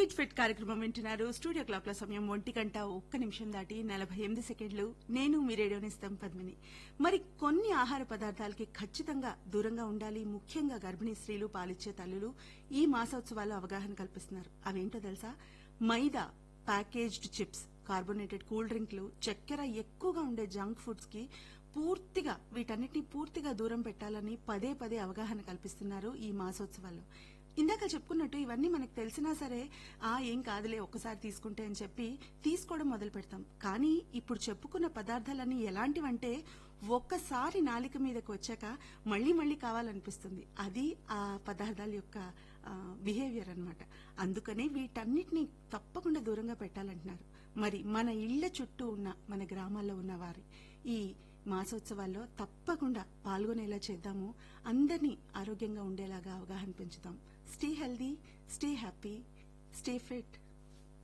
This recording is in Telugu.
ఈట్ ఫిట్ కార్యక్రమం వింటున్నారు స్టూడియో క్లాక్ లో సమయం ఒంటి గంట ఒక్క నిమిషం దాటి నలభై ఎనిమిది సెకండ్లు నేను మీ రేడియోనిస్తాం పద్మిని మరి కొన్ని ఆహార పదార్థాలకి ఖచ్చితంగా దూరంగా ఉండాలి ముఖ్యంగా గర్భిణీ స్త్రీలు పాలిచ్చే తల్లులు ఈ మాసోత్సవాల్లో అవగాహన కల్పిస్తున్నారు అవేంటో తెలుసా maida packaged chips carbonated cool డ్రింక్లు చక్కెర ఎక్కువగా ఉండే జంక్ ఫుడ్స్ కి పూర్తిగా వీటన్నిటిని పూర్తిగా దూరం పెట్టాలని పదే పదే అవగాహన కల్పిస్తున్నారు ఈ మాసోత్సవాల్లో ఇందాక చెప్పుకున్నట్టు ఇవన్నీ మనకు తెలిసినా సరే ఆ ఏం కాదులే ఒక్కసారి తీసుకుంటే అని చెప్పి తీసుకోవడం మొదలు పెడతాం కానీ ఇప్పుడు చెప్పుకున్న పదార్థాలన్నీ ఎలాంటివంటే ఒక్కసారి నాలిక మీదకి వచ్చాక మళ్ళీ మళ్ళీ కావాలనిపిస్తుంది అది ఆ పదార్థాల యొక్క బిహేవియర్ అన్నమాట అందుకనే వీటన్నిటిని తప్పకుండా దూరంగా పెట్టాలంటున్నారు మరి మన ఇళ్ల చుట్టూ ఉన్న మన గ్రామాల్లో ఉన్న వారి ఈ మాసోత్సవాల్లో తప్పకుండా పాల్గొనేలా చేద్దాము అందరినీ ఆరోగ్యంగా ఉండేలాగా అవగాహన పెంచుతాం stay healthy stay happy stay fit